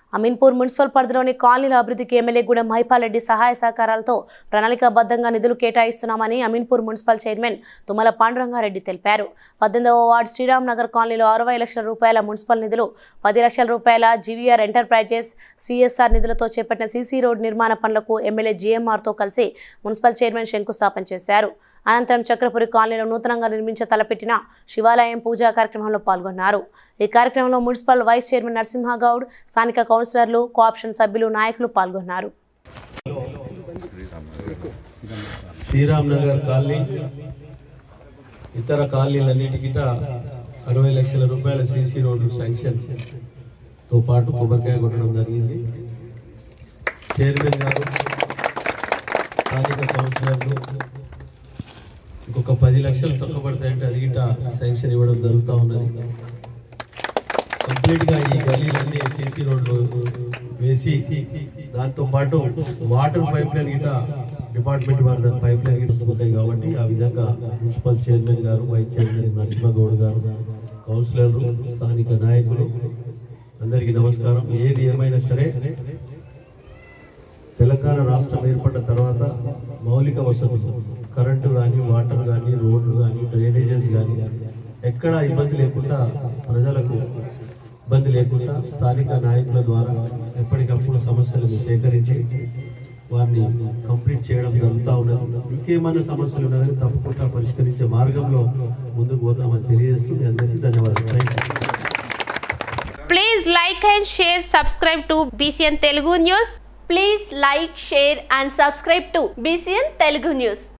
Ameenpur municipal పరిధిలోని కాలనీల అభివృద్ధికి MLA Gudem మహిపాలరెడ్డి సహాయ సహకారాలతో ప్రణాళికాబద్ధంగా నిధులు కేటాయిస్తున్నామని అమీన్పూర్ మున్సిపల్ చైర్మన్ తుమ్మల పాండురంగారెడ్డి తెలిపారు పద్దెనిమిదవ వార్డు శ్రీరామ్ నగర్ కాలనీలో అరవై లక్షల రూపాయల మున్సిపల్ నిధులు పది లక్షల రూపాయల జీవీఆర్ ఎంటర్ప్రైజెస్ సిఎస్ఆర్ నిధులతో చేపట్టిన సీసీ రోడ్ నిర్మాణ పనులకు ఎమ్మెల్యే జీఎంఆర్తో కలిసి మున్సిపల్ చైర్మన్ శంకుస్థాపన చేశారు అనంతరం చక్రపురి కాలనీలో నూతనంగా నిర్మించ తలపెట్టిన శివాలయం పూజా కార్యక్రమంలో పాల్గొన్నారు ఈ కార్యక్రమంలో మున్సిపల్ వైస్ చైర్మన్ నరసింహగౌడ్ స్థానిక కౌన్సిలర్లు కోఆప్షన్ సభ్యులు నాయకులు పాల్గొన్నారు శ్రీరామ్ నగర్ కాలనీ ఇతర కాలనీలన్నిటికిట అరవై లక్షల రూపాయల సీసీ రోడ్డు శాంక్షన్ తో పాటు కొబ్బరికాయ కొట్టడం జరిగింది చైర్మన్ గారు స్థానిక కౌన్సిలర్లు ఇంకొక పది లక్షలు తక్కువ పడతాయంటే అది గిట్ట శాంక్షన్ ఇవ్వడం జరుగుతూ ఉన్నది కంప్లీట్ గా ఈ గలీలన్నీ సీసీ రోడ్లు వేసి దాంతో పాటు వాటర్ పైప్ లైన్ గిట్ట డిపార్ట్మెంట్ వారి దాని పైప్ లైన్ గిట్ట వస్తాయి కాబట్టి ఆ విధంగా మున్సిపల్ చైర్మన్ గారు వైస్ చైర్మన్ నరసింహగౌడ్ గారు కౌన్సిలర్లు స్థానిక నాయకులు అందరికీ నమస్కారం ఏది ఏమైనా సరే తెలంగాణ రాష్ట్రం ఏర్పడిన తర్వాత మౌలిక వసతులు కరెంటు కానీ వాటర్ కానీ రోడ్లు కానీ డ్రైనేజెస్ కానీ ఎక్కడ ఇబ్బంది లేకుండా ప్రజలకు ఇబ్బంది లేకుండా స్థానిక నాయకుల ద్వారా ఎప్పటికప్పుడు సమస్యలను సేకరించి వారిని కంప్లీట్ చేయడం జరుగుతూ ఉన్నది ఇంకేమైనా సమస్యలు ఉన్నాయని తప్పకుండా పరిష్కరించే మార్గంలో ముందుకు పోతామని తెలియజేస్తూ మీ అందరికీ ధన్యవాదాలు thank you Please like and share, subscribe to BCN Telugu News. Please like, share and subscribe to BCN Telugu News.